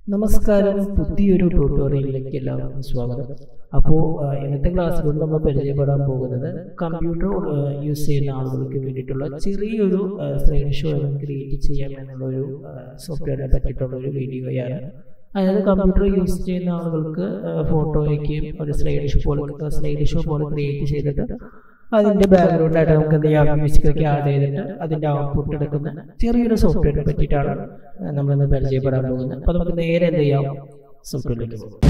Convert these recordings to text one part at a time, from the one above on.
നമസ്കാരം പുതിയൊരു ട്യൂട്ടോറിയലിലേക്ക് എല്ലാവർക്കും സ്വാഗതം അപ്പോൾ ഇന്നത്തെ ക്ലാസ്സിലൂടെ നമ്മൾ പരിചയപ്പെടാൻ പോകുന്നത് കമ്പ്യൂട്ടർ യൂസ് ചെയ്യുന്ന ആളുകൾക്ക് വേണ്ടിയിട്ടുള്ള ചെറിയൊരു സ്ലൈഡ് ഷോ ക്രിയേറ്റ് ചെയ്യാം എന്നുള്ള ഒരു സോഫ്റ്റ്വെയറിനെ പറ്റിയിട്ടുള്ള ഒരു വീഡിയോയാണ് അതായത് കമ്പ്യൂട്ടർ യൂസ് ചെയ്യുന്ന ആളുകൾക്ക് ഫോട്ടോയ്ക്ക് ഒരു സ്ലൈഡ് ഷോ പോലെ സ്ലൈഡ് ഷോ പോലെ ക്രിയേറ്റ് ചെയ്തിട്ട് അതിന്റെ ബാക്ക്ഗ്രൗണ്ട് ആയിട്ട് നമുക്ക് എന്ത് ചെയ്യാം മ്യൂസിക് ഒക്കെ ആഡ് ചെയ്തിട്ട് അതിന്റെ ഔട്ട്പുട്ട് എടുക്കുന്ന ചെറിയൊരു സോഫ്റ്റ്വെയറിനെ പറ്റിയിട്ടാണ് നമ്മളിന്ന് പരിചയപ്പെടാൻ പോകുന്നത് അപ്പൊ നമുക്ക് നേരെ എന്ത് ചെയ്യാം സോഫ്റ്റ്വെയറിലേക്ക് പോകും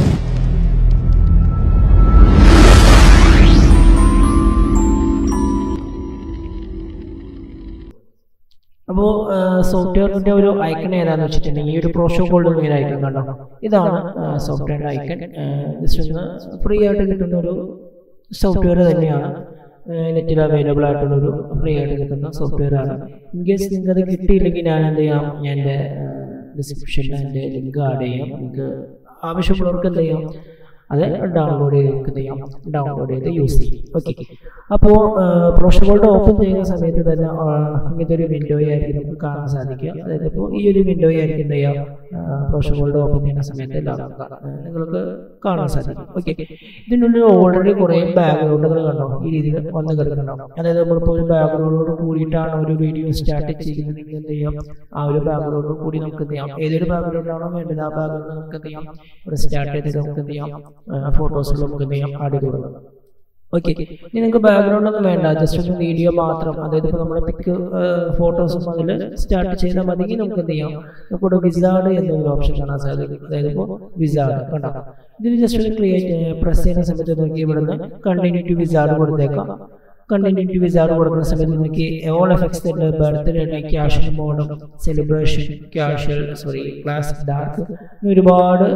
അപ്പോൾ സോഫ്റ്റ്വെയറിന്റെ ഒരു ഐക്കൺ ഏതാന്ന് വെച്ചിട്ടുണ്ടെങ്കിൽ ഈ ഒരു പ്രോഷോ ഗോൾഡ് ഇങ്ങനെ ഐക്കൺ കണ്ടോ ഇതാണ് സോഫ്റ്റ്വെയറിന്റെ ഐക്കൺ ജസ്റ്റ് ഒന്ന് ഫ്രീ ആയിട്ട് കിട്ടുന്ന ഒരു സോഫ്റ്റ്വെയർ തന്നെയാണ് നെറ്റിൽ അവൈലബിൾ ആയിട്ടുള്ള ഒരു ഫ്രീ ആയിട്ട് കിട്ടുന്ന സോഫ്റ്റ്വെയർ ആണ് ഇൻ കേസ് നിങ്ങൾക്ക് അത് കിട്ടിയില്ലെങ്കിൽ ഞാൻ എന്ത് ചെയ്യാം ഞാൻ എൻ്റെ ഡിസ്ക്രിപ്ഷനിൽ എൻ്റെ ലിങ്ക് ആഡ് ചെയ്യാം നിങ്ങൾക്ക് ആവശ്യമുള്ളവർക്ക് എന്ത് ചെയ്യാം അത് ഡൗൺലോഡ് ചെയ്ത് നമുക്ക് എന്ത് ചെയ്യാം ഡൗൺലോഡ് ചെയ്ത് യൂസ് ചെയ്യും ഓക്കെ അപ്പോൾ പ്രൊഷഗോൾഡ് ഓപ്പൺ ചെയ്യുന്ന സമയത്ത് തന്നെ ഇങ്ങനത്തെ ഒരു വിൻഡോ ആയിരിക്കും നമുക്ക് കാണാൻ സാധിക്കുക അതായത് ഇപ്പോൾ ഈ ഒരു വിൻഡോ ആയിരിക്കും എന്ത് ചെയ്യാം പ്രൊഷഗോൾഡ് ഓപ്പൺ ചെയ്യുന്ന സമയത്ത് എല്ലാം നിങ്ങൾക്ക് കാണാൻ സാധിക്കും ഓക്കെ ഇതിനുള്ളിൽ ഓൾറെഡി കുറേ ബാക്ക്ഗ്രൗണ്ടുകൾ കണ്ടോ ഈ രീതിയിൽ വന്ന് കിടക്കുന്നുണ്ടാവും അതായത് നമ്മളിപ്പോൾ ഒരു ബാക്ക്ഗ്രൗണ്ടോട് കൂടിയിട്ടാണ് ഒരു വീഡിയോ സ്റ്റാർട്ട് ചെയ്യുന്നത് എന്ത് ചെയ്യാം ആ ഒരു ബാക്ക്ഗ്രൗണ്ടോട് കൂടി നമുക്ക് എന്ത് ചെയ്യാം ഏതൊരു ബാക്ക്ഗ്രൗണ്ടാണോ വേണ്ടത് ആ ബാക്ക്ഗ്രൗണ്ട് നമുക്ക് എന്ത് ചെയ്യാം ഇവിടെ സ്റ്റാർട്ട് ചെയ്തിട്ട് നമുക്ക് എന്ത് ചെയ്യാം ഫോട്ടോസിൽ നമുക്ക് എന്ത് ചെയ്യാം ആഡ് ചെയ്ത് കൊടുക്കാം ഓക്കെ ഇനി നിങ്ങൾക്ക് ബാക്ക്ഗ്രൗണ്ട് ഒന്നും വേണ്ട ജസ്റ്റ് ഒരു വീഡിയോ മാത്രം അതായത് ഇപ്പോൾ നമ്മുടെ പിക്ക് ഫോട്ടോസും അതിൽ സ്റ്റാർട്ട് ചെയ്താൽ മതി നമുക്ക് എന്ത് ചെയ്യാം നമുക്കിവിടെ വിസാർഡ് എന്നൊരു ഓപ്ഷൻ കാണാൻ സാധിക്കും അതായത് ഇപ്പോൾ വിസാർഡ് കണ്ടോ ഇതിൽ ജസ്റ്റ് ഒരു ക്രിയേറ്റ് പ്രസ് ചെയ്യുന്ന സമയത്ത് നോക്കി ഇവിടുന്ന് കണ്ടിന്യൂ ടു വിസാർഡ് കൊടുത്തേക്കാം കണ്ടിന്യൂ ടു വിസാർഡ് കൊടുക്കുന്ന സമയത്ത് നമുക്ക് ഓൾ എഫക്ട്സ് ഉണ്ട് ബർത്ത്ഡേ ഉണ്ട് ക്യാഷ് മോഡും celebration casual sorry class dark ഒരുപാട്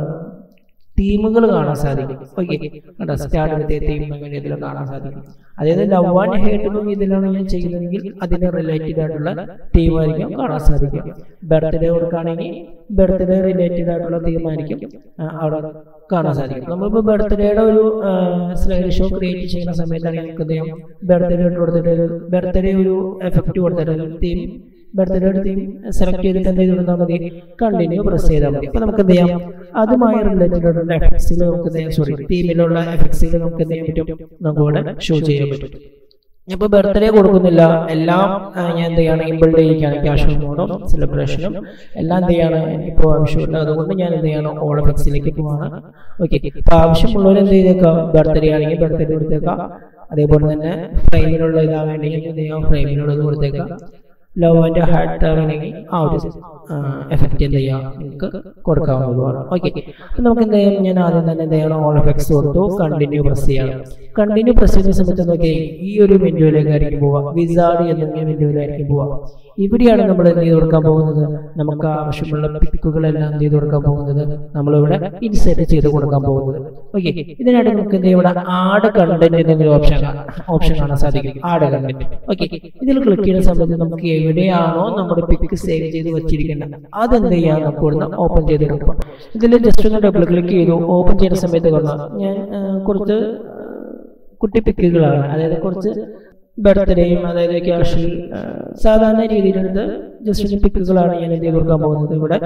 തീമുകൾ കാണാൻ സാധിക്കും ഓക്കെ കണ്ടോ സ്റ്റാർട്ട് വിത്ത് തീം അങ്ങനെ ഇതിൽ കാണാൻ സാധിക്കും അതായത് ലവ് ആൻഡ് ഹേറ്റും ഇതിലാണ് ഞാൻ ചെയ്യുന്നതെങ്കിൽ അതിന് റിലേറ്റഡ് ആയിട്ടുള്ള തീം ആയിരിക്കും കാണാൻ സാധിക്കും ബർത്ത്ഡേ കൊടുക്കുകയാണെങ്കിൽ ബർത്ത്ഡേ റിലേറ്റഡ് ആയിട്ടുള്ള തീം ആയിരിക്കും അവിടെ കാണാൻ സാധിക്കും നമ്മളിപ്പോൾ ബർത്ത്ഡേയുടെ ഒരു സ്ലൈഡ് ഷോ ക്രിയേറ്റ് ചെയ്യുന്ന സമയത്താണെങ്കിൽ നമുക്ക് എന്ത് ചെയ്യാം ബർത്ത്ഡേ കൊടുത്തിട്ട് ഒരു ബർത്ത്ഡേ ഒരു എഫക്റ്റ് കൊടുത്തിട്ട് ഒരു തീം ബർത്ത്ഡേ തീം സെലക്ട് ചെയ്തിട്ട് എന്ത് ചെയ്തിരുന്നാൽ മതി കണ്ടിന്യൂ പ്രസ് ചെയ്താൽ മതി അപ്പൊ നമുക്ക് എന്ത് ചെയ്യാം അതുമായി റിലേറ്റഡ് ആയിട്ടുള്ള എഫക്ട്സിൽ നമുക്ക് എന്ത് ചെയ്യാം സോറി തീമിലുള്ള എഫക്ട്സിൽ നമുക്ക് എന്ത് ചെയ്യാൻ പറ്റും നമുക്ക് ഇവിടെ ഷോ ചെയ്യാൻ പറ്റും ഇപ്പൊ ബർത്ത്ഡേ കൊടുക്കുന്നില്ല എല്ലാം ഞാൻ എന്ത് ചെയ്യാണ് ഇമ്പിൾഡ് ചെയ്യിക്കാണ് ക്യാഷ് മോഡും സെലിബ്രേഷനും എല്ലാം എന്ത് ചെയ്യാണ് എനിക്കിപ്പോൾ ആവശ്യമുണ്ട് അതുകൊണ്ട് ഞാൻ എന്ത് ചെയ്യണം ഓൾ എഫക്ട്സിലേക്ക് പോവാണ് ഓക്കെ ഇപ്പൊ ആവശ്യമുള്ളവർ എന്ത് ചെയ്തേക്കാം ബർത്ത്ഡേ ആണെങ്കിൽ ബർത്ത്ഡേ കൊടുത്തേക്കാം അതേപോലെ തന്നെ ഫ്രെയിമിലുള്ള ഇതാ വേണ്ടെങ്കിൽ എന്ത് ചെയ്യാം ഫ്രെയിമിലുള്ളത് കൊടുത്തേക്കാം ലവ് ആൻഡ് ഹാർട്ട് ആണെങ്കിൽ ആ ഒരു എഫക്റ്റ് എന്ത് ചെയ്യാം നിങ്ങൾക്ക് കൊടുക്കാവുന്നതുമാണ് ഓക്കെ അപ്പം നമുക്ക് എന്ത് ചെയ്യാം ഞാൻ ആദ്യം തന്നെ എന്ത് ചെയ്യണം ഓൾ എഫക്ട്സ് കൊടുത്തു കണ്ടിന്യൂ പ്രസ് ചെയ്യണം കണ്ടിന്യൂ പ്രസ് ചെയ്യുന്ന സമയത്ത് നോക്കി ഈ ഒരു വിൻഡോയിലേക്കായിരിക്കും പോവുക വിസാർഡ് എന്ന വിൻഡോയിലായിരിക്കും പോവുക ഇവിടെയാണ് നമ്മൾ എന്ത് ചെയ്ത് കൊടുക്കാൻ പോകുന്നത് നമുക്ക് ആവശ്യമുള്ള പിക്കുകളെല്ലാം എന്ത് ചെയ്ത് കൊടുക്കാൻ പോകുന്നത് നമ്മളിവിടെ ഇൻസെർട്ട് ചെയ്ത് കൊടുക്കാൻ പോകുന്നത് ഓക്കെ ഇതിനായിട്ട് നമുക്ക് എന്ത് ഇവിടെ ആഡ് കണ്ടന്റ് എന്നൊരു ഓപ്ഷൻ ഓപ്ഷൻ കാണാൻ സാധിക്കും ആഡ് കണ്ടന്റ് ഓക്കെ ഇതിൽ ക്ലിക്ക് ചെയ്യുന്ന സമയത്ത് നമുക്ക് എവിടെയാണോ നമ്മുടെ പിക്ക് സേവ് ചെയ്ത് വെച്ചിരിക്കുന്നത് അതെന്ത് ചെയ്യാൻ നമുക്ക് ഇവിടുന്ന് ഓപ്പൺ ചെയ്ത് കൊടുക്കാം ഇതിൽ ജസ്റ്റ് ഒന്ന് ഡബിൾ ക്ലിക്ക് ചെയ്തു ഓപ്പൺ ചെയ്യുന്ന സമയത്ത് കാണാം ഞാൻ കുറച്ച് കുട്ടി പിക്കുകളാണ് അതായത് കുറച്ച് ബർത്ത്ഡേയും അതായത് ക്യാഷിൽ സാധാരണ രീതിയിലെടുത്ത് ജസ്റ്റ് പിക്കുകളാണ് ഞാൻ എന്ത് ചെയ്ത് കൊടുക്കാൻ പോകുന്നത് ഇവിടെ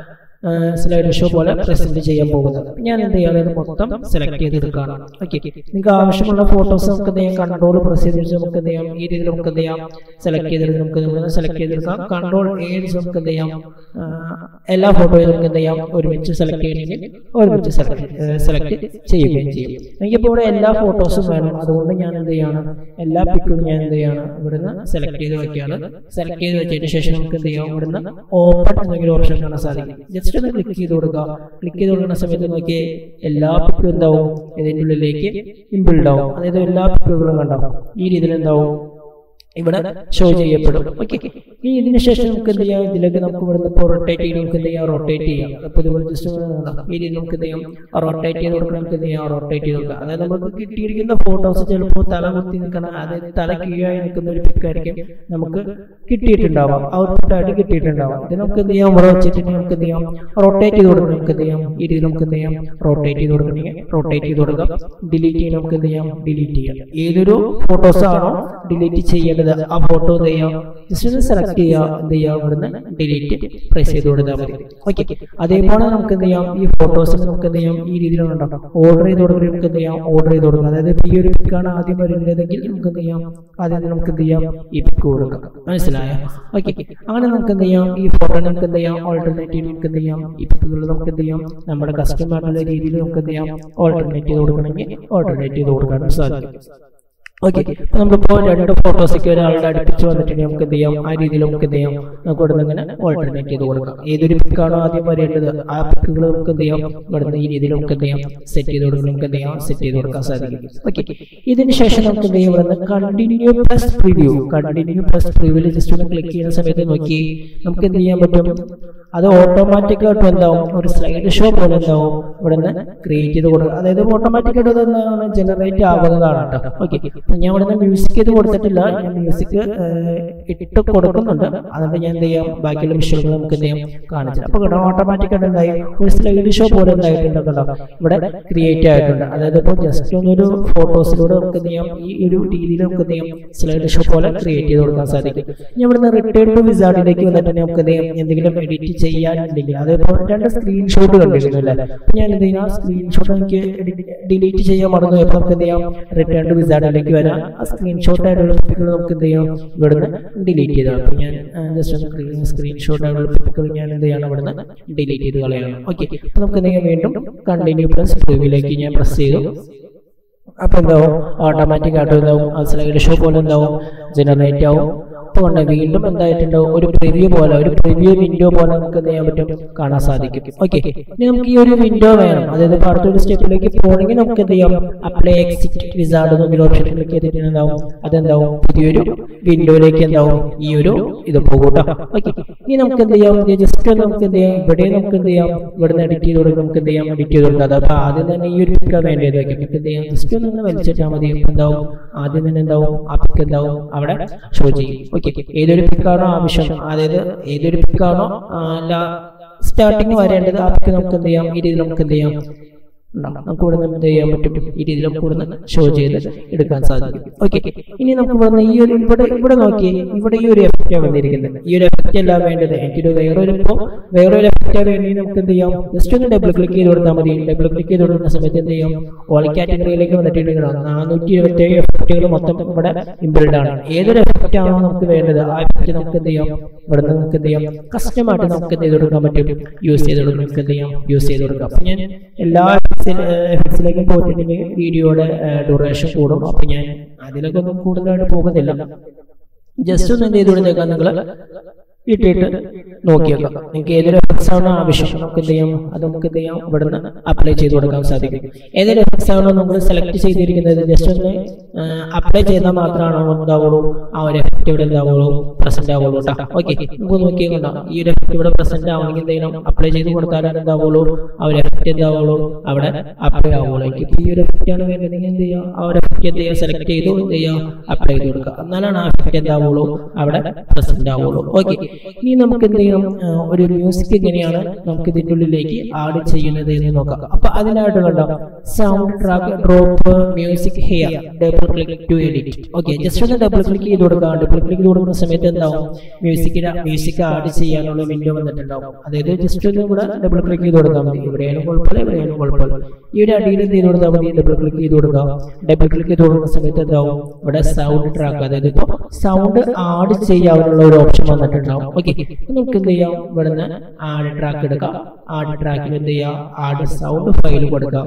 സ്ലൈഡ് ഷോ പോലെ പ്രസന്റ് ചെയ്യാൻ പോകുന്നത് ഞാൻ എന്ത് ചെയ്യാം അതായത് മൊത്തം സെലക്ട് ചെയ്തെടുക്കുകയാണ് ഓക്കെ നിങ്ങൾക്ക് ആവശ്യമുള്ള ഫോട്ടോസ് നമുക്ക് എന്ത് ചെയ്യാം കൺട്രോൾ പ്രസ് ചെയ്ത് നമുക്ക് എന്ത് ചെയ്യാം ഈ രീതിയിൽ നമുക്ക് എന്ത് ചെയ്യാം സെലക്ട് ചെയ്തെടുത്ത് നമുക്ക് ഇവിടെ സെലക്ട് ചെയ്തെടുക്കാം കൺട്രോൾ ഏഴ് നമുക്ക് എന്ത് ചെയ്യാം എല്ലാ ഫോട്ടോയും നമുക്ക് എന്ത് ചെയ്യാം ഒരുമിച്ച് സെലക്ട് ചെയ്യണമെങ്കിൽ ഒരുമിച്ച് സെലക്ട് സെലക്ട് ചെയ്യുകയും ചെയ്യും എനിക്കിപ്പോൾ ഇവിടെ എല്ലാ ഫോട്ടോസും വേണം അതുകൊണ്ട് ഞാൻ എന്ത് ചെയ്യാണ് എല്ലാ പിക്കും ഞാൻ എന്ത് ചെയ്യാണ് ഇവിടുന്ന് സെലക്ട് ചെയ്ത് വെക്കുകയാണ് സെലക്ട് ചെയ്ത് വെച്ചതിന് ശേഷം നമുക്ക് എന്ത് ചെയ്യാം ഇവിടുന്ന് ഓപ്പൺ എന്തെങ്കിലും ഓപ്ഷൻ കാണാൻ സാധിക്കും ജസ്റ്റ് ഒന്ന് ക്ലിക്ക് ചെയ്ത് കൊടുക്കുക ക്ലിക്ക് ചെയ്ത് കൊടുക്കുന്ന സമയത്ത് നോക്കി എല്ലാ പിക്കും എന്താവും ഇതിൻ്റെ ഉള്ളിലേക്ക് ഇമ്പിൾഡ് ആവും അതായത് എല്ലാ പിക്കുകളും കണ്ടാവും ഈ രീതിയിൽ എന്താവും ഇവിടെ ഷോ ചെയ്യപ്പെടും ഓക്കെ ഇനി ഇതിന് ശേഷം നമുക്ക് എന്ത് ചെയ്യാം ഇതിലേക്ക് നമുക്ക് ഇവിടുന്ന് ഇപ്പോൾ റൊട്ടേറ്റ് ചെയ്ത് നമുക്ക് എന്ത് ചെയ്യാം റൊട്ടേറ്റ് ചെയ്യാം അപ്പോൾ ഇതുപോലെ ജസ്റ്റ് ഈ രീതിയിൽ നമുക്ക് എന്ത് ചെയ്യാം റൊട്ടേറ്റ് ചെയ്ത് കൊടുക്കണം നമുക്ക് എന്ത് ചെയ്യാം റൊട്ടേറ്റ് ചെയ്ത് കൊടുക്കാം അതായത് നമുക്ക് കിട്ടിയിരിക്കുന്ന ഫോട്ടോസ് ചിലപ്പോൾ തല കുത്തി നിൽക്കണം അതായത് തല കീഴായി നിൽക്കുന്ന ഒരു പിക്കായിരിക്കും നമുക്ക് കിട്ടിയിട്ടുണ്ടാവാം ഔട്ട്പുട്ടായിട്ട് കിട്ടിയിട്ടുണ്ടാവാം ഇത് നമുക്ക് എന്ത് ചെയ്യാം ഇവിടെ വെച്ചിട്ട് നമുക്ക് എന്ത് ചെയ്യാം റൊട്ടേറ്റ് ചെയ്ത് കൊടുക്കണം നമുക്ക് എന്ത് ചെയ്യാം ഈ രീതിയിൽ നമുക്ക് എന്ത് ചെയ്യാം റൊട്ടേറ്റ് ചെയ്ത് കൊടുക്കണമെങ്കിൽ റൊട്ടേറ്റ് ചെയ്ത് കൊടുക്കാം ഡിലീറ്റ് ചെയ്യാൻ നമുക്ക് എന്ത് ചെയ്യാം ഡിലീറ്റ് ചെയ്യാം ഏതൊരു ഫോട്ടോസ് ആണോ ഡിലീറ്റ് ചെയ്യേണ്ടത് വരേണ്ടത് ആ ഫോട്ടോ എന്ത് ചെയ്യാം ജസ്റ്റ് ഒന്ന് സെലക്ട് ചെയ്യുക എന്ത് ചെയ്യുക ഇവിടുന്ന് ഡിലീറ്റ് പ്രസ് ചെയ്ത് കൊടുത്താൽ മതി ഓക്കെ അതേപോലെ നമുക്ക് എന്ത് ചെയ്യാം ഈ ഫോട്ടോസ് നമുക്ക് എന്ത് ചെയ്യാം ഈ രീതിയിൽ ഉണ്ടാക്കാം ഓർഡർ ചെയ്ത് കൊടുക്കുമ്പോൾ നമുക്ക് എന്ത് ചെയ്യാം ഓർഡർ ചെയ്ത് കൊടുക്കാം അതായത് ഇപ്പൊ ഈ ഒരു പിക്കാണ് ആദ്യം വരുന്നതെങ്കിൽ നമുക്ക് എന്ത് ചെയ്യാം ആദ്യം നമുക്ക് എന്ത് ചെയ്യാം ഈ പിക്ക് കൊടുക്കാം മനസ്സിലായോ ഓക്കെ അങ്ങനെ നമുക്ക് എന്ത് ചെയ്യാം ഈ ഫോട്ടോ നമുക്ക് എന്ത് ചെയ്യാം ഓൾട്ടർനേറ്റീവ് നമുക്ക് എന്ത് ചെയ്യാം ഈ പിക്കുകൾ നമുക്ക് എന്ത് ചെയ്യാം നമ്മുടെ കസ്റ്റമറുടെ രീതിയിൽ നമുക്ക് എന്ത് ചെയ്യാം ഓൾട്ടർനേറ്റ് ചെയ്ത് കൊടുക്കണമെങ്കിൽ ഓൾട്ടർനേറ്റ് ചെയ്ത് കൊടുക്കാനും സാധിക്കും ഓക്കെ നമുക്കിപ്പോൾ രണ്ട് ഫോട്ടോസൊക്കെ ഒരാളുടെ അടുപ്പിച്ച് വന്നിട്ടുണ്ടെങ്കിൽ നമുക്ക് എന്ത് ചെയ്യാം ആ രീതിയിൽ നമുക്ക് എന്ത് ചെയ്യാം നമുക്ക് ഇവിടെ നിന്ന് ഇങ്ങനെ ഓൾട്ടർനേറ്റ് ചെയ്ത് കൊടുക്കാം ഏതൊരു പിക്കാണോ ആദ്യം വരേണ്ടത് ആ പിക്കുകൾ നമുക്ക് എന്ത് ചെയ്യാം ഇവിടെ നിന്ന് ഈ രീതിയിൽ നമുക്ക് എന്ത് ചെയ്യാം സെറ്റ് ചെയ്ത് കൊടുക്കാം നമുക്ക് എന്ത് ചെയ്യാം സെറ്റ് ചെയ്ത് കൊടുക്കാൻ സാധിക്കും ഓക്കെ ഇതിന് ശേഷം നമുക്ക് എന്ത് ചെയ്യാം ഇവിടെ നിന്ന് continue plus preview continue plus പ്രിവ്യൂവിൽ ജസ്റ്റ് ഒന്ന് ക്ലിക്ക് ചെയ്യുന്ന സമയത്ത് നോക്കി നമുക്ക് എന്ത് ചെയ്യാൻ പറ്റും അത് ഓട്ടോമാറ്റിക് ആയിട്ട് എന്താവും ഒരു സ്ലൈഡ് ഷോ പോലെ എന്താവും ഇവിടെ നിന്ന് ക്രിയേറ്റ് ചെയ്ത് കൊടുക്കുക അതായത് ഓട്ടോമാറ്റിക് ആയിട്ട് എന്താണ് ജനറേറ്റ് ആവുന്നതാണ് കേട്ടോ ഓക്കെ ഞാൻ ഇവിടെ നിന്ന് മ്യൂസിക് ചെയ്ത് കൊടുത്തിട്ടില്ല ഞാൻ മ്യൂസിക് ഇട്ട് കൊടുക്കുന്നുണ്ട് അതുകൊണ്ട് ഞാൻ എന്ത് ചെയ്യാം ബാക്കിയുള്ള വിഷ്വലുകൾ നമുക്ക് എന്ത് ചെയ്യാം കാണിച്ചില്ല അപ്പൊ കേട്ടോ ഓട്ടോമാറ്റിക് ആയിട്ട് എന്തായി ഒരു സ്ലൈഡ് ഷോ പോലെ എന്തായിട്ടുണ്ട് കേട്ടോ ഇവിടെ ക്രിയേറ്റ് ആയിട്ടുണ്ട് അതായത് ഇപ്പോൾ ജസ്റ്റ് ഒന്നൊരു ഫോട്ടോസിലൂടെ നമുക്ക് എന്ത് ചെയ്യാം ഈ ഒരു രീതിയിൽ നമുക്ക് എന്ത് ചെയ്യാം സ്ലൈഡ് ഷോ പോലെ ക്രിയേറ്റ് ചെയ്ത് കൊടുക്കാൻ സാധിക്കും ഞാൻ ഇവിടുന്ന് റിട്ടേൺ ടു വിസാർഡിലേക്ക് വന്നിട്ട് നമുക്ക് എന്ത് ചെയ്യാം എന്തെങ്കിലും എഡിറ്റ് ചെയ്യാനുണ്ടെങ്കിൽ അതേപോലെ രണ്ട് സ്ക്രീൻഷോട്ട് കണ്ടിരുന്നു അല്ലേ ഞാൻ എന്ത് ചെയ്യാം സ്ക്രീൻഷോട്ട് എനിക്ക് ഡിലീറ്റ് ചെയ്യാൻ മറന്നു അപ്പോൾ നമുക്ക് എന്ത് ചെയ്യാം റിട്ടേൺ ടു വിസാർഡിലേക്ക് വരാം ആ സ്ക്രീൻഷോട്ട് ആയിട്ടുള്ള പിക്കുകൾ നമുക്ക് എന്ത് ചെയ്യാം ഇവിടുന്ന് ഡിലീറ്റ് ചെയ്താൽ അപ്പോൾ ഞാൻ ജസ്റ്റ് ഒന്ന് സ്ക്രീൻഷോട്ട് ആയിട്ടുള്ള പിക്കുകൾ ഞാൻ എന്ത് ചെയ്യണം ഇവിടുന്ന് ഡിലീറ്റ് ചെയ്ത് കളയണം ഓക്കെ അപ്പോൾ നമുക്ക് എന്ത് ചെയ്യാം വീണ്ടും കണ്ടിന്യൂ പ്ലസ് പ്രിവ്യൂലേക്ക് ഞാൻ പ്രസ് ചെയ്തു അപ്പോൾ എന്താവും ഓട്ടോമാറ്റിക് ആയിട്ട് എന്താവും ആ സ്ലൈഡ് ഷോ പോലെ എന്താവും ജനറേറ്റ് ആവും അപ്പോൾ ഉണ്ട് വീണ്ടും എന്തായിട്ടുണ്ടാവും ഒരു പ്രിവ്യൂ പോലെ ഒരു പ്രിവ്യൂ വിൻഡോ പോലെ നമുക്ക് എന്ത് ചെയ്യാൻ പറ്റും കാണാൻ സാധിക്കും ഓക്കെ ഇനി നമുക്ക് ഈ ഒരു വിൻഡോ വേണം അതായത് ഇപ്പോൾ അടുത്തൊരു സ്റ്റെപ്പിലേക്ക് പോകണമെങ്കിൽ നമുക്ക് എന്ത് ചെയ്യാം അപ്ലൈ എക്സിറ്റ് വിസാർഡ് എന്നൊരു ഓപ്ഷൻ ക്ലിക്ക് ചെയ്തിട്ടുണ്ടാവും അതെന്താവും പുതിയൊരു വിൻഡോയിലേക്ക് എന്താവും ഈ ഒരു ഇത് പോകും കേട്ടോ ഓക്കെ ഇനി നമുക്ക് എന്ത് ചെയ്യാം ജസ്റ്റ് നമുക്ക് എന്ത് ചെയ്യാം ഇവിടെ നമുക്ക് എന്ത് ചെയ്യാം ഇവിടുന്ന് എഡിറ്റ് ചെയ്ത് കൊടുക്കും നമുക്ക് എന്ത് ചെയ്യാം എഡിറ്റ് ചെയ്ത് കൊടുക്കാം അപ്പോൾ ആദ്യം തന്നെ ഈ ഒരു പിക്ക് വേണ്ടത് നമുക്ക് എന്ത് ചെയ്യാം ജസ്റ്റ് ഒന്ന് വലിച്ചിട്ടാൽ മതി എന്താവും ആദ്യം തന്നെ എന്താവും ആ പിക്ക് എന്താവും അവിടെ ഷോ ചെയ്യും ഓക്കെ ഏതൊരു പിക്കാണോ ആവശ്യം അതായത് ഏതൊരു പിക്കാണോ സ്റ്റാർട്ടിങ് വരേണ്ടത് ആ പിക്ക് നമുക്ക് എന്ത് ചെയ്യാം ഈ രീതിയിൽ നമുക്ക് എന്ത് ചെയ്യാം ഉണ്ടാവും. നമുക്ക് ഇവിടെ നിന്ന് എന്ത് ചെയ്യാൻ പറ്റും ഈ രീതിയിൽ നമുക്ക് ഇവിടെ നിന്ന് ഷോ ചെയ്ത് എടുക്കാൻ സാധിക്കും ഓക്കെ ഇനി നമുക്ക് ഇവിടെ നിന്ന് ഈ ഒരു ഇവിടെ ഇവിടെ നോക്കി ഇവിടെ ഈ ഒരു എഫക്റ്റ് വന്നിരിക്കുന്നത് ഈ ഒരു എഫക്റ്റ് അല്ല വേണ്ടത് എനിക്കൊരു വേറൊരു ഇപ്പോൾ വേറൊരു എഫക്റ്റ് വേണ്ടി നമുക്ക് എന്ത് ചെയ്യാം ജസ്റ്റ് ഒന്ന് ഡബിൾ ക്ലിക്ക് ചെയ്ത് കൊടുത്താൽ മതി ഡബിൾ ക്ലിക്ക് ചെയ്ത് കൊടുക്കുന്ന സമയത്ത് എന്ത് ചെയ്യാം ഓൾ കാറ്റഗറിയിലേക്ക് വന്നിട്ടുണ്ടെങ്കിൽ നാനൂറ്റി ഇരുപത്തേഴ് എഫക്റ്റുകൾ മൊത്തം ഇവിടെ ഇമ്പിൾഡ് ആണ് ഏതൊരു എഫക്റ്റ് ആണോ നമുക്ക് വേണ്ടത് ആ എഫക്റ്റ് നമുക്ക് എന്ത് ചെയ്യാം ഇവിടെ നിന്ന് നമുക്ക് എന്ത് ചെയ്യാം കസ്റ്റമായിട്ട് നമുക്ക് എന്ത് ചെയ്ത് കൊടുക്കാൻ പറ്റും യൂസ് ചെയ്ത് കൊടുക്കാം നമുക്ക് എന്ത് ചെയ്യാം യൂസ് ചെയ്ത് കൊടുക്കാം അപ്പൊ ഞാൻ എല്ലാ എഫക്ട്സിലേക്ക് പോയിട്ടുണ്ടെങ്കിൽ വീഡിയോയുടെ ഡ്യൂറേഷൻ കൂടും അപ്പൊ ഞാൻ അതിലൊക്കെ ഒന്നും കൂടുതലായിട്ട് പോകുന്നില്ല ജസ്റ്റ് ഒന്ന് എന്ത് ചെയ്ത് കൊടുത്തേക്കാം നിങ്ങൾ ഇട്ടിട്ട് നോക്കിയേക്കാം നിങ്ങൾക്ക് ഏതൊരു എഫക്ട്സ് ആണോ ആവശ്യം നമുക്ക് എന്ത് ചെയ്യാം അത് നമുക്ക് എന്ത് ചെയ്യാം ഇവിടെ നിന്ന് അപ്ലൈ ചെയ്ത് കൊടുക്കാൻ സാധിക്കും ഏതൊരു എഫക്ട്സ് ആണോ നമ്മൾ സെലക്ട് ചെയ്തിരിക്കുന്നത് ജസ്റ്റ് ഒന്ന് അപ്ലൈ ചെയ്താൽ മാത്രമാണോ എന്താവുള്ളൂ ആ ഒരു എഫക്റ്റ് ഇവിടെ എന്താവുള്ളൂ പ്രസന്റ് ആവുള്ളൂ കേട്ടോ ഓക്കെ നമുക്ക് നോക്കിയേക്കണ്ട ഈ ഒരു എഫക്റ്റ് ഇവിടെ പ്രസന്റ് ആവണമെങ്കിൽ എന്ത് ചെയ്യണം അപ്ലൈ ചെയ്ത് കൊടുത്താലാണ് എന്താവുള്ളൂ ആ ഒരു എഫക്റ്റ് എന്താവുള്ളൂ അവിടെ അപ്ലൈ ആവുള്ളൂ എനിക്ക് ഈ ഒരു എഫക്റ്റ് ആണ് വേണ്ടതെങ്കിൽ എന്ത് ചെയ്യാം ആ ഒരു എഫക്റ്റ് എന്ത് ചെയ്യുക സെലക്ട് ചെയ്തു എന്ത് ചെയ്യുക അപ്ലൈ ചെയ്ത് കൊടുക്കുക എന്നാലാണ് ആ എഫക്റ്റ് എന്താവുള്ളൂ അവിടെ പ്രസന്റ് ആവുള്ളൂ ഓക്കെ ഇനി നമുക്ക് എന്ത് ചെയ്യണം ആ, ഒരു മ്യൂസിക് എങ്ങനെയാണ് നമുക്ക് ഇതിന്റെ ഉള്ളിലേക്ക് ആഡ് ചെയ്യുന്നത് എന്ന് നോക്കാം അപ്പൊ അതിനായിട്ട് കണ്ടോ sound track drop music here double click to edit okay just ഒന്ന് ഡബിൾ ക്ലിക്ക് ചെയ്ത് കൊടുക്കാം ഡബിൾ ക്ലിക്ക് ചെയ്ത് കൊടുക്കുന്ന സമയത്ത് എന്താവും മ്യൂസിക്കിന് മ്യൂസിക് ആഡ് ചെയ്യാനുള്ള വിൻഡോ വന്നിട്ടുണ്ടാവും അതായത് ജസ്റ്റ് ഒന്ന് ഇവിടെ ഡബിൾ ക്ലിക്ക് ചെയ്ത് കൊടുത്താൽ മതി ഇവിടെയാണ് കുഴപ്പമില്ല ഇവിടെയാണ് കുഴപ്പമില്ല ഈ ഒരു അടിയിൽ എന്ത് ചെയ്ത് കൊടുത്താൽ മതി ഡബിൾ ക്ലിക്ക് ചെയ്ത് കൊടുക്കാം ഡബിൾ ക്ലിക്ക് ചെയ്ത് കൊടുക്കുന്ന സമയത്ത് എന്താവും ഇവിടെ സൗണ്ട് ട്രാക്ക് അതായത് ഇപ്പോൾ സൗണ്ട് ആഡ് ചെയ്യാനുള്ള ഒരു ഓപ്ഷൻ വന്നിട്ടുണ്ടാവും ഓക്കെ നമുക്ക് എന്ത് ചെയ്യാം ഇവിടെ നിന്ന് ആഡ് ട്രാക്ക് എടുക്കാം ആഡ് ട്രാക്കിൽ എന്ത് ചെയ്യാം ആഡ് സൗണ്ട് ഫയൽ കൊടുക്കാം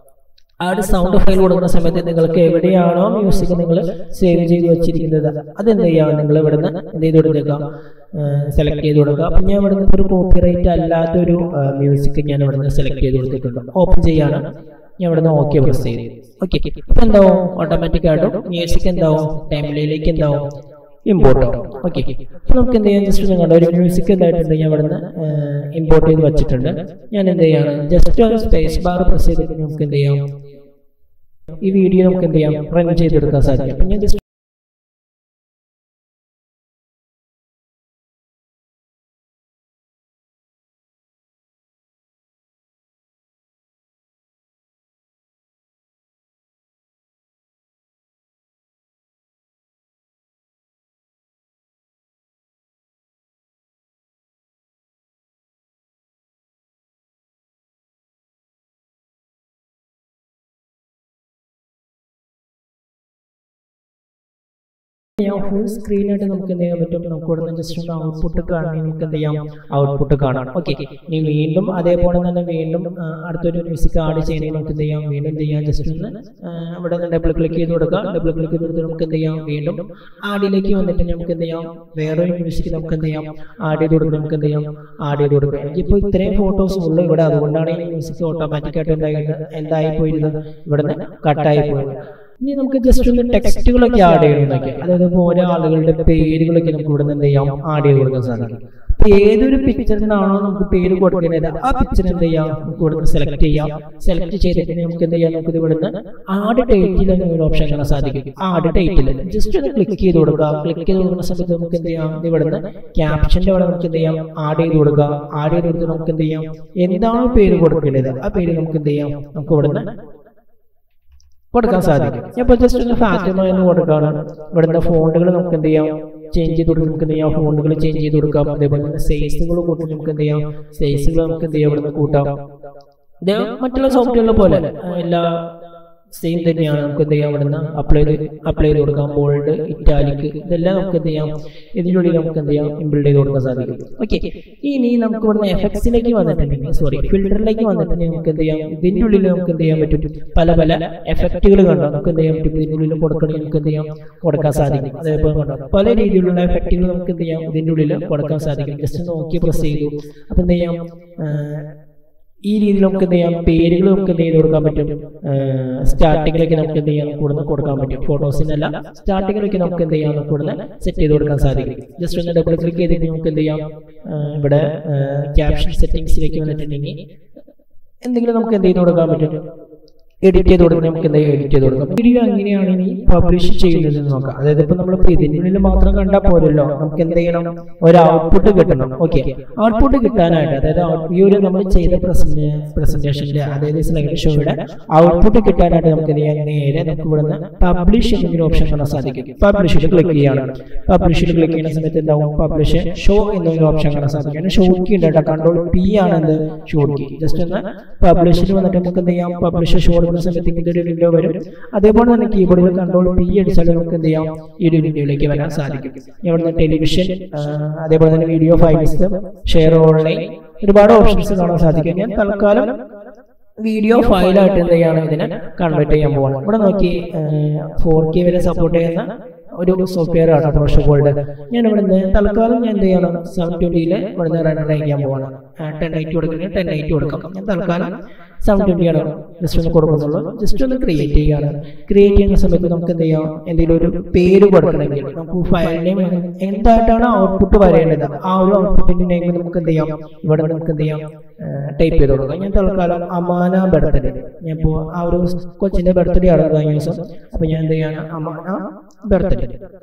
ആഡ് സൗണ്ട് ഫയൽ കൊടുക്കുന്ന സമയത്ത് നിങ്ങൾക്ക് എവിടെയാണോ മ്യൂസിക് നിങ്ങൾ സേവ് ചെയ്ത് വെച്ചിരിക്കുന്നത് അതെന്ത് ചെയ്യാം നിങ്ങൾ ഇവിടെ നിന്ന് എന്ത് ചെയ്ത് കൊടുത്തേക്കാം സെലക്ട് ചെയ്ത് കൊടുക്കുക അപ്പം ഞാൻ ഇവിടെ നിന്ന് ഒരു കോപ്പിറൈറ്റ് അല്ലാത്തൊരു മ്യൂസിക് ഞാൻ ഇവിടെ നിന്ന് സെലക്ട് ചെയ്ത് കൊടുത്തിട്ടുണ്ട് ഓപ്പൺ ചെയ്യാണ് ഞാൻ ഇവിടെ നിന്ന് ഓക്കെ പ്രസ് ചെയ്തു ഓക്കെ ഇപ്പം എന്താവും ഓട്ടോമാറ്റിക് ആയിട്ടും മ്യൂസിക് എന്താവും ടൈമിലേക്ക് എന്താവും ഇമ്പോർട്ട് ആവും ഓക്കെ അപ്പോൾ നമുക്ക് എന്ത് ചെയ്യാം ജസ്റ്റ് നിങ്ങളുടെ ഒരു മ്യൂസിക് എന്തായിട്ടുണ്ട് ഞാൻ ഇവിടെ നിന്ന് ഇമ്പോർട്ട് ചെയ്ത് വെച്ചിട്ടുണ്ട് ഞാൻ എന്ത് ചെയ്യാണ് ജസ്റ്റ് ഒരു സ്പേസ് ബാർ പ്രസ് ചെയ്തിട്ട് നമുക്ക് എന്ത് ചെയ്യാം ഈ വീഡിയോ നമുക്ക് എന്ത് ചെയ്യാം റൺ ചെയ്തെടുക്കാൻ സാധിക്കും അപ്പം ഞാൻ ജസ്റ്റ് ചെയ്യാം ഫുൾ സ്ക്രീനായിട്ട് നമുക്ക് എന്ത് ചെയ്യാൻ പറ്റും നമുക്ക് ഇവിടെ നിന്ന് ജസ്റ്റ് ഒന്ന് ഔട്ട്പുട്ട് കാണണമെങ്കിൽ നമുക്ക് എന്ത് ചെയ്യാം ഔട്ട്പുട്ട് കാണാം ഓക്കെ ഇനി വീണ്ടും അതേപോലെ തന്നെ വീണ്ടും ആ, അടുത്തൊരു മ്യൂസിക് ആഡ് ചെയ്യണമെങ്കിൽ നമുക്ക് എന്ത് ചെയ്യാം വീണ്ടും എന്ത് ചെയ്യാം ജസ്റ്റ് ഒന്ന് ആ, ഇവിടെ നിന്ന് ഡബിൾ ക്ലിക്ക് ചെയ്ത് കൊടുക്കുക ഡബിൾ ക്ലിക്ക് ചെയ്ത് കൊടുത്ത് നമുക്ക് എന്ത് ചെയ്യാം വീണ്ടും ആഡിലേക്ക് വന്നിട്ട് നമുക്ക് എന്ത് ചെയ്യാം വേറൊരു മ്യൂസിക് നമുക്ക് എന്ത് ചെയ്യാം ആഡ് ചെയ്ത് കൊടുക്കുക നമുക്ക് എന്ത് ചെയ്യാം ആഡ് ചെയ്ത് കൊടുക്കുക എനിക്കിപ്പോൾ ഇത്രയും ഫോട്ടോസ് ഉള്ളൂ ഇവിടെ അതുകൊണ്ടാണ് ഈ മ്യൂസിക് ഓട്ടോമാറ്റിക്കായിട്ട് എന്തായിട്ട് എന്തായി പോയിരുന്നത് ഇവിടുന്ന് കട്ടായി പോയത് ഇനി നമുക്ക് ജസ്റ്റ് ഒന്ന് ടെക്സ്റ്റുകളൊക്കെ ആഡ് ചെയ്യണമെന്നൊക്കെ അതായത് ഇപ്പോൾ ഓരോ ആളുകളുടെ പേരുകളൊക്കെ നമുക്ക് ഇവിടെ നിന്ന് എന്ത് ചെയ്യാം ആഡ് ചെയ്ത് കൊടുക്കാൻ സാധിക്കും അപ്പൊ ഏതൊരു പിക്ചറിനാണോ നമുക്ക് പേര് കൊടുക്കേണ്ടത് ആ പിക്ചർ എന്ത് ചെയ്യാം നമുക്ക് ഇവിടെ നിന്ന് സെലക്ട് ചെയ്യാം സെലക്ട് ചെയ്തിട്ട് നമുക്ക് എന്ത് ചെയ്യാം നമുക്ക് ഇവിടെ നിന്ന് ആഡ് ടൈറ്റിൽ എന്നൊരു ഓപ്ഷൻ കാണാൻ സാധിക്കും ആഡ് ടൈറ്റിൽ ജസ്റ്റ് ഒന്ന് ക്ലിക്ക് ചെയ്ത് കൊടുക്കുക ക്ലിക്ക് ചെയ്ത് കൊടുക്കുന്ന സമയത്ത് നമുക്ക് എന്ത് ചെയ്യാം ഇത് ഇവിടെ നിന്ന് ക്യാപ്ഷന്റെ അവിടെ നമുക്ക് എന്ത് ചെയ്യാം ആഡ് ചെയ്ത് കൊടുക്കുക ആഡ് ചെയ്ത് കൊടുത്ത് നമുക്ക് എന്ത് ചെയ്യാം എന്താണോ പേര് കൊടുക്കേണ്ടത് ആ പേര് നമുക്ക് എന്ത് ചെയ്യാം നമുക്ക് ഇവിടെ നിന്ന് കൊടുക്കാൻ സാധിക്കും ഇപ്പോൾ ജസ്റ്റ് ഒന്ന് ഫാറ്റിമ എന്ന് കൊടുക്കുകയാണ് ഇവിടുന്ന് ഫോണ്ടുകൾ നമുക്ക് എന്ത് ചെയ്യാം ചേഞ്ച് ചെയ്ത് കൊടുക്കാം നമുക്ക് എന്ത് ചെയ്യാം ഫോണ്ടുകൾ ചേഞ്ച് ചെയ്ത് കൊടുക്കാം അതേപോലെ തന്നെ സൈസുകൾ കൂട്ടി നമുക്ക് എന്ത് ചെയ്യാം സൈസുകൾ നമുക്ക് എന്ത് ചെയ്യാം ഇവിടുന്ന് കൂട്ടാം ഇത് മറ്റുള്ള സോഫ്റ്റ്വെയറിലെ പോലെ ആ, എല്ലാ സെയിം തന്നെയാണ് നമുക്ക് എന്ത് ചെയ്യാം ഇവിടുന്ന് അപ്ലൈ ചെയ്ത് അപ്ലൈ ചെയ്ത് കൊടുക്കാം ബോൾഡ് ഇറ്റാലിക് ഇതെല്ലാം നമുക്ക് എന്ത് ചെയ്യാം ഇതിനുള്ളിൽ നമുക്ക് എന്ത് ചെയ്യാം ഇംബിൾഡ് ചെയ്ത് കൊടുക്കാൻ സാധിക്കും ഓക്കെ ഇനി നമുക്ക് ഇവിടുന്ന് എഫക്ട്സിലേക്ക് വന്നിട്ടുണ്ടെങ്കിൽ സോറി ഫിൽറ്ററിലേക്ക് വന്നിട്ടുണ്ടെങ്കിൽ നമുക്ക് എന്ത് ചെയ്യാം ഇതിൻ്റെ ഉള്ളിൽ നമുക്ക് എന്ത് ചെയ്യാൻ പറ്റും പല പല എഫക്റ്റുകൾ കണ്ടോ നമുക്ക് എന്ത് ചെയ്യാൻ പറ്റും ഇതിൻ്റെ ഉള്ളിൽ കൊടുക്കണമെങ്കിൽ നമുക്ക് എന്ത് ചെയ്യാം കൊടുക്കാൻ സാധിക്കും അതേപോലെ കണ്ടോ പല രീതിയിലുള്ള എഫക്റ്റുകൾ നമുക്ക് എന്ത് ചെയ്യാം ഇതിൻ്റെ ഉള്ളിൽ കൊടുക്കാൻ സാധിക്കും ജസ്റ്റ് നോക്കി പ്രസ് ചെയ്തു അപ്പം എന്ത് ചെയ്യാം ആ, ഈ രീതിയിൽ നമുക്ക് എന്ത് ചെയ്യാം പേരുകൾ നമുക്ക് എന്ത് ചെയ്ത് കൊടുക്കാൻ പറ്റും സ്റ്റാർട്ടിങ്ങിലേക്ക് നമുക്ക് എന്ത് ചെയ്യാം കൂടുതൽ കൊടുക്കാൻ പറ്റും ഫോട്ടോസിനല്ല സ്റ്റാർട്ടിങ്ങിലേക്ക് നമുക്ക് എന്ത് ചെയ്യാം കൂടുതൽ സെറ്റ് ചെയ്ത് കൊടുക്കാൻ സാധിക്കും ജസ്റ്റ് ഒന്ന് ഡബിൾ ക്ലിക്ക് ചെയ്തിട്ട് നമുക്ക് എന്ത് ചെയ്യാം ആ, ഇവിടെ ക്യാപ്ഷൻ സെറ്റിംഗ്സിലേക്ക് വന്നിട്ടുണ്ടെങ്കിൽ എന്തെങ്കിലും നമുക്ക് എന്ത് ചെയ്ത് കൊടുക്കാൻ പറ്റും എഡിറ്റ് ചെയ്ത് കൊടുക്കണം നമുക്ക് എന്തെങ്കിലും എഡിറ്റ് ചെയ്ത് കൊടുക്കാം വീഡിയോ എങ്ങനെയാണ് ഇനി പബ്ലിഷ് ചെയ്യുന്നത് എന്ന് നോക്കാം അതായത് ഇപ്പൊ നമ്മൾ ഇതിനുള്ളിൽ മാത്രം കണ്ടാൽ പോരല്ലോ നമുക്ക് എന്ത് ചെയ്യണം ഒരു ഔട്ട്പുട്ട് കിട്ടണം ഓക്കെ ഔട്ട്പുട്ട് കിട്ടാനായിട്ട് അതായത് out- ഈ ഒരു നമ്മൾ ചെയ്ത പ്രസന്റേഷന്റെ അതായത് സ്ലൈഡ് ഷോയുടെ ഔട്ട്പുട്ട് കിട്ടാനായിട്ട് നമുക്ക് എന്ത് ചെയ്യാം നേരെ നമുക്ക് ഇവിടുന്ന് പബ്ലിഷ് എന്നൊരു ഓപ്ഷൻ കാണാൻ സാധിക്കും പബ്ലിഷിൽ ക്ലിക്ക് ചെയ്യണം പബ്ലിഷിൽ ക്ലിക്ക് ചെയ്യുന്ന സമയത്ത് എന്താവും പബ്ലിഷ് ഷോ എന്നൊരു ഓപ്ഷൻ കാണാൻ സാധിക്കും ഷോട്ട് കീ ഉണ്ട് കേട്ടോ കൺട്രോൾ പി ആണ് എന്ത് ഷോട്ട് കീ ജസ്റ്റ് ഒന്ന് പബ്ലിഷിൽ വന്നിട്ട് നമുക്ക് എന്ത് ചെയ്യാം പബ്ലിഷ് ഷോ കൊടുക്കുന്ന സമയത്ത് ഇതൊരു വിൻഡോ വരും അതേപോലെ തന്നെ കീബോർഡിൽ കൺട്രോൾ പി അടിച്ചാൽ നമുക്ക് എന്ത് ചെയ്യാം ഈ ഒരു വിൻഡോയിലേക്ക് വരാൻ സാധിക്കും ഇവിടുന്ന് ടെലിവിഷൻ അതേപോലെ തന്നെ വീഡിയോ ഫയൽസ് ഷെയർ ഓൺലൈൻ ഒരുപാട് ഓപ്ഷൻസ് കാണാൻ സാധിക്കും ഞാൻ തൽക്കാലം വീഡിയോ ഫയലായിട്ട് എന്ത് ചെയ്യാണ് ഇതിനെ കൺവേർട്ട് ചെയ്യാൻ പോകണം ഇവിടെ നോക്കി ഫോർ കെ വരെ സപ്പോർട്ട് ചെയ്യുന്ന ഒരു സോഫ്റ്റ്വെയർ ആണ് പ്രോഷോ ഗോൾഡ് ഞാൻ ഇവിടുന്ന് തൽക്കാലം ഞാൻ എന്ത് ചെയ്യണം സെവൻ ട്വന്റിയിൽ ഇവിടുന്ന് റൺ ചെയ്യാൻ പോകണം ടെൻ എയ്റ്റ് കൊടുക്കുന്നത് ടെൻ എയ്റ്റ് കൊടുക്കാം ഞാൻ തൽക്കാലം സെവൻ ട്വന്റി ആണ് ജസ്റ്റ് ഒന്ന് കൊടുക്കുന്നുള്ളൂ ജസ്റ്റ് ഒന്ന് ക്രിയേറ്റ് ചെയ്യുകയാണ് ക്രിയേറ്റ് ചെയ്യുന്ന സമയത്ത് നമുക്ക് എന്ത് ചെയ്യാം എന്തെങ്കിലും ഒരു പേര് കൊടുക്കണമെങ്കിൽ നമുക്ക് ഫയൽ നെയിം എന്തായിട്ടാണ് ഔട്ട്പുട്ട് വരേണ്ടത് ആ ഒരു ഔട്ട്പുട്ടിന്റെ നെയിം നമുക്ക് എന്ത് ചെയ്യാം ഇവിടെ നമുക്ക് എന്ത് ചെയ്യാം ടൈപ്പ് ചെയ്ത് കൊടുക്കാം ഞാൻ തൽക്കാലം അമാന ബർത്ത്ഡേ ഞാൻ ഇപ്പോൾ ആ ഒരു കൊച്ചിന്റെ ബർത്ത്ഡേ ആണ് കഴിഞ്ഞ ദിവസം അപ്പൊ ഞാൻ എന്ത് ചെയ്യാണ് അമാന ബർത്ത്ഡേ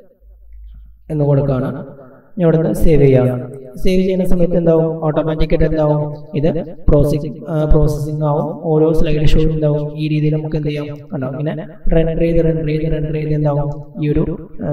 എന്ന് കൊടുക്കുകയാണ് ഞാൻ ഇവിടെ നിന്ന് സേവ് ചെയ്യാണ് സേവ് ചെയ്യുന്ന സമയത്ത് എന്താവും ഓട്ടോമാറ്റിക്കായിട്ട് എന്താവും ഇത് പ്രോസസിങ് പ്രോസസ്സിംഗ് ആവും ഓരോ സ്ലൈഡ് ഷോ എന്താവും ഈ രീതിയിൽ നമുക്ക് എന്ത് ചെയ്യാം കണ്ടോ ഇങ്ങനെ റെൻഡർ ചെയ്ത് റെൻഡർ ചെയ്ത് റെൻഡർ ചെയ്ത് എന്താവും ഈ ഒരു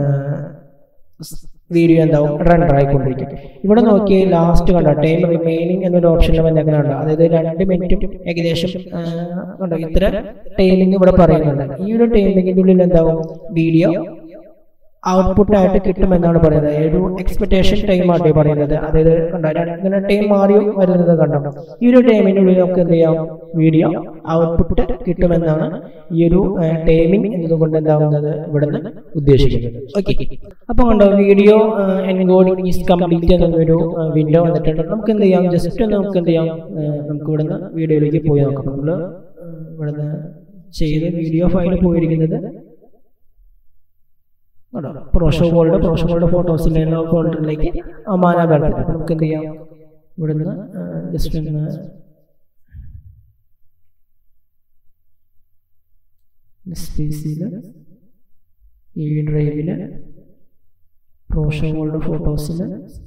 വീഡിയോ എന്താവും റെൻഡർ ആയിക്കൊണ്ടിരിക്കും ഇവിടെ നോക്കി ലാസ്റ്റ് കണ്ടോ ടൈം റിമൈനിങ് എന്നൊരു ഓപ്ഷനിൽ വന്നേക്കണ കണ്ടോ അതായത് രണ്ട് മിനിറ്റും ഏകദേശം ആ, കണ്ടോ ഇത്ര ടൈമിംഗ് ഇവിടെ പറയുന്നുണ്ട് ഈ ഒരു ടൈമിങ്ങിന്റെ ഉള്ളിൽ എന്താവും വീഡിയോ ഔട്ട്പുട്ട് ആയിട്ട് കിട്ടുമെന്നാണ് പറയുന്നത് ഒരു എക്സ്പെക്ടേഷൻ ടൈം ആണ് പറയുന്നത് അതായത് കണ്ടോ രണ്ട് ഇങ്ങനെ ടൈം മാറി വരുന്നത് കണ്ടോ ഈ ഒരു ടൈമിന്റെ ഉള്ളിൽ നമുക്ക് എന്ത് ചെയ്യാം വീഡിയോ ഔട്ട്പുട്ട് കിട്ടുമെന്നാണ് ഈ ഒരു ടൈമിംഗ് എന്നതുകൊണ്ട് എന്താവുന്നത് ഇവിടുന്ന് ഉദ്ദേശിക്കുന്നത് ഓക്കെ അപ്പൊ കണ്ടോ വീഡിയോ എൻകോഡിംഗ് ഈസ് കംപ്ലീറ്റ് എന്നൊരു വിൻഡോ വന്നിട്ടുണ്ട് നമുക്ക് എന്ത് ചെയ്യാം ജസ്റ്റ് ഒന്ന് നമുക്ക് എന്ത് ചെയ്യാം ആ, നമുക്ക് ഇവിടുന്ന് വീഡിയോയിലേക്ക് പോയി നോക്കാം നമ്മൾ ഇവിടുന്ന് ചെയ്ത് വീഡിയോ ഫയൽ പോയിരിക്കുന്നത് പ്രോഷോ ഗോൾഡ് പ്രോഷോ ഗോൾഡ് ഫോട്ടോസിന്റെ ഫോൾഡറിലേക്ക് അമാന ബർത്ത് അപ്പൊ നമുക്ക് എന്ത് ചെയ്യാം ഇവിടുന്ന് ജസ്റ്റ് ഒന്ന് സ്പേസിൽ ഈ ഡ്രൈവില് പ്രോഷോ ഗോൾഡ് ഫോട്ടോസിൽ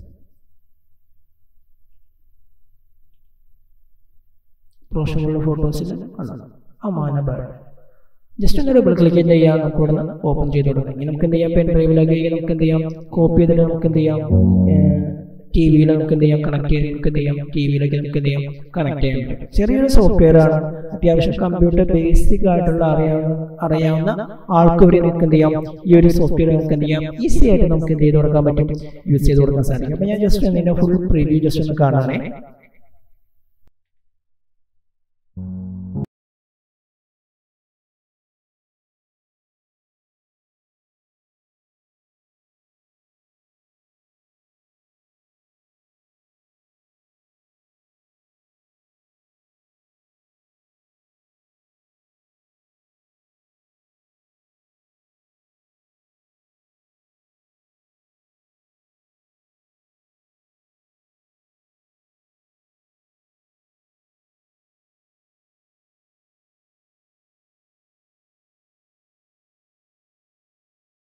പ്രോഷോ ഗോൾഡ് ഫോട്ടോസിൽ അമാന ബർഡ് ജസ്റ്റ് ഒന്ന് ഡബിൾ ക്ലിക്ക് ചെയ്യാം നമുക്ക് ഇവിടെ നിന്ന് ഓപ്പൺ ചെയ്ത് കൊടുക്കാം ഇനി നമുക്ക് എന്ത് ചെയ്യാം പെൻ ഡ്രൈവിലേക്ക് നമുക്ക് എന്ത് ചെയ്യാം കോപ്പി ചെയ്തിട്ട് നമുക്ക് എന്ത് ചെയ്യാം ടി വിയിൽ നമുക്ക് എന്ത് ചെയ്യാം കണക്ട് ചെയ്യാൻ നമുക്ക് എന്ത് ചെയ്യാം ടി വിയിലേക്ക് നമുക്ക് എന്ത് ചെയ്യാം കണക്ട് ചെയ്യാൻ പറ്റും ചെറിയൊരു സോഫ്റ്റ്വെയർ ആണ് അത്യാവശ്യം കമ്പ്യൂട്ടർ ബേസിക് ആയിട്ടുള്ള അറിയാവുന്ന അറിയാവുന്ന ആൾക്ക് വരെ നമുക്ക് എന്ത് ചെയ്യാം ഈ ഒരു സോഫ്റ്റ്വെയർ നമുക്ക് എന്ത് ചെയ്യാം ഈസി ആയിട്ട് നമുക്ക് എന്ത് ചെയ്ത് കൊടുക്കാൻ പറ്റും യൂസ് ചെയ്ത് കൊടുക്കാൻ സാധിക്കും അപ്പോൾ ഞാൻ ജസ്റ്റ് ഇതിൻ്റെ ഫുൾ പ്രിവ്യൂ ജസ്റ്റ് ഒന്ന് കാണാനേ